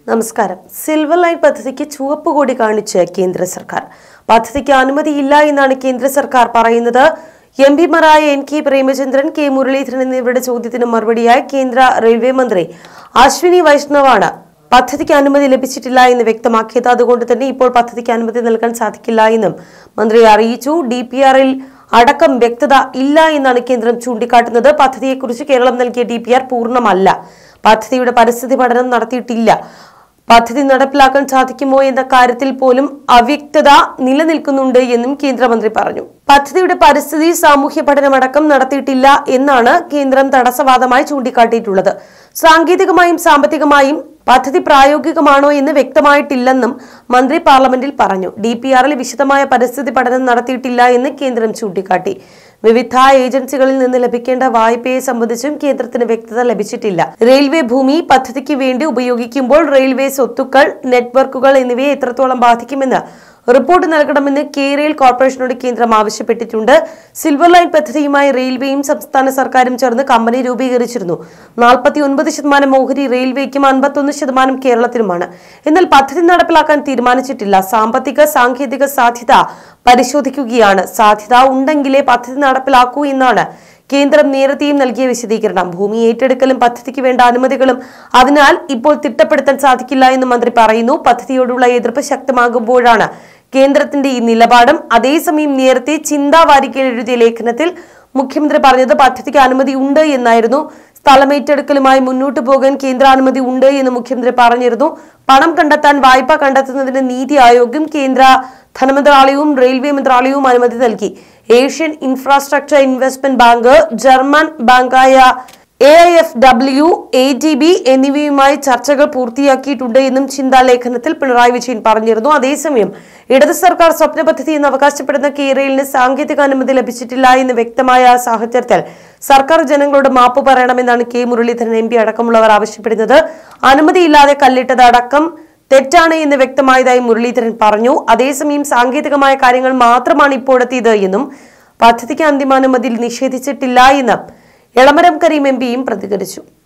നമസ്കാരം silver line പദ്ധതിക്ക് ചുവപ്പ് കൊടി കാണിച്ച് കേന്ദ്ര സർക്കാർ പദ്ധതിക്ക് അനുമതിയില്ല എന്നാണ് കേന്ദ്ര സർക്കാർ പറയുന്നത് എം പിമാരായ N K Premachandran K Muraleedharan എന്നിവരുടെ ചോദ്യത്തിന് മറുപടിയായി കേന്ദ്ര റെയിൽവേ മന്ത്രി അശ്വിനി വൈഷ്ണവാണ് പദ്ധതിക്ക് അനുമതി ലഭിച്ചിട്ടില്ല എന്ന് വ്യക്തമാക്കിയത് അതുകൊണ്ട് തന്നെ ഇപ്പോൾ പദ്ധതിക്ക് അനുമതി നൽകാൻ സാധിക്കില്ല എന്നും മന്ത്രി അറിയിച്ചു ഡി പി ആറിൽ അടക്കം വ്യക്തത ഇല്ല എന്നാണ് കേന്ദ്രം ചൂണ്ടിക്കാട്ടുന്നത് പദ്ധതിയെക്കുറിച്ച് കേരളം നൽകിയ ഡി പി ആർ പൂർണ്ണമല്ല പദ്ധതിയുടെ പരിസ്ഥിതി പഠനം നടത്തിയിട്ടില്ല പദ്ധതി നടപ്പിലാക്കാൻ സാധിക്കുമോ എന്ന കാര്യത്തിൽ പോലും അവ്യക്തത നിലനിൽക്കുന്നുണ്ട് എന്നും കേന്ദ്രമന്ത്രി പറഞ്ഞു പദ്ധതിയുടെ പരിസ്ഥിതി സാമൂഹ്യ പഠനമടക്കം നടത്തിയിട്ടില്ല എന്നാണ് കേന്ദ്രം തടസ്സവാദമായി ചൂണ്ടിക്കാട്ടിയിട്ടുള്ളത് സാങ്കേതികമായും സാമ്പത്തികമായും പദ്ധതി പ്രായോഗികമാണോ എന്ന് വ്യക്തമായിട്ടില്ലെന്നും മന്ത്രി പാർലമെന്റിൽ പറഞ്ഞു ഡി പി ആറിൽ വിശദമായ പരിസ്ഥിതി പഠനം നടത്തിയിട്ടില്ല എന്ന് കേന്ദ്രം ചൂണ്ടിക്കാട്ടി വിവിധ ഏജൻസികളിൽ നിന്ന് ലഭിക്കേണ്ട വായ്പയെ സംബന്ധിച്ചും കേന്ദ്രത്തിന് വ്യക്തത ലഭിച്ചിട്ടില്ല റെയിൽവേ ഭൂമി പദ്ധതിക്ക് വേണ്ടി ഉപയോഗിക്കുമ്പോൾ റെയിൽവേ സ്വത്തുക്കൾ നെറ്റ്വർക്കുകൾ എന്നിവയെ എത്രത്തോളം ബാധിക്കുമെന്ന് റിപ്പോർട്ട് നൽകണമെന്ന് കേരയിൽ കോർപ്പറേഷനോട് കേന്ദ്രം ആവശ്യപ്പെട്ടിട്ടുണ്ട് സിൽവർ ലൈൻ പദ്ധതിയുമായി റെയിൽവേയും സംസ്ഥാന സർക്കാരും ചേർന്ന് കമ്പനി രൂപീകരിച്ചിരുന്നു നാൽപ്പത്തി ഒൻപത് ശതമാനം ഓഹരി റെയിൽവേക്കും അൻപത്തൊന്ന് ശതമാനം കേരളത്തിനുമാണ് എന്നാൽ പദ്ധതി നടപ്പിലാക്കാൻ തീരുമാനിച്ചിട്ടില്ല സാമ്പത്തിക സാങ്കേതിക സാധ്യത പരിശോധിക്കുകയാണ് സാധ്യത ഉണ്ടെങ്കിലേ പദ്ധതി നടപ്പിലാക്കൂ എന്നാണ് കേന്ദ്രം നേരത്തെയും നൽകിയ വിശദീകരണം ഭൂമി ഏറ്റെടുക്കലും പദ്ധതിക്ക് വേണ്ട അനുമതികളും അതിനാൽ ഇപ്പോൾ തിട്ടപ്പെടുത്താൻ സാധിക്കില്ല എന്ന് മന്ത്രി പറയുന്നു പദ്ധതിയോടുള്ള എതിർപ്പ് ശക്തമാകുമ്പോഴാണ് കേന്ദ്രത്തിന്റെ ഈ നിലപാടും അതേസമയം നേരത്തെ ചിന്താ വാരികയിൽ എഴുതിയ ലേഖനത്തിൽ മുഖ്യമന്ത്രി പറഞ്ഞത് പദ്ധതിക്ക് അനുമതി ഉണ്ട് എന്നായിരുന്നു സ്ഥലം ഏറ്റെടുക്കലുമായി മുന്നോട്ടു പോകാൻ കേന്ദ്രാനുമതി ഉണ്ട് എന്ന് മുഖ്യമന്ത്രി പറഞ്ഞിരുന്നു പണം കണ്ടെത്താൻ വായ്പ കണ്ടെത്തുന്നതിന് നീതി ആയോഗും കേന്ദ്ര ധനമന്ത്രാലയവും റെയിൽവേ മന്ത്രാലയവും അനുമതി നൽകി Asian infrastructure investment bank German ബാങ്കായ A I F W A D B എന്നിവയുമായി ചർച്ചകൾ പൂർത്തിയാക്കിയിട്ടുണ്ട് എന്നും ചിന്താലേഖനത്തിൽ പിണറായി വിജയൻ പറഞ്ഞിരുന്നു അതേസമയം ഇടത് സർക്കാർ സ്വപ്ന പദ്ധതി എന്ന് അവകാശപ്പെടുന്ന കേരളിന് സാങ്കേതിക അനുമതി ലഭിച്ചിട്ടില്ല എന്ന് വ്യക്തമായ സാഹചര്യത്തിൽ സർക്കാർ ജനങ്ങളോട് മാപ്പ് പറയണമെന്നാണ് കെ മുരളീധരൻ എം പി അടക്കമുള്ളവർ ആവശ്യപ്പെടുന്നത് അനുമതിയില്ലാതെ കല്ലിട്ടത് അടക്കം തെറ്റാണ് എന്ന് വ്യക്തമായതായി മുരളീധരൻ പറഞ്ഞു അതേസമയം സാങ്കേതികമായ കാര്യങ്ങൾ മാത്രമാണ് ഇപ്പോഴത്തേത് എന്നും പദ്ധതിക്ക് അന്തിമാനുമതി നിഷേധിച്ചിട്ടില്ല എന്ന് എളമരം കരീം എം പിയും പ്രതികരിച്ചു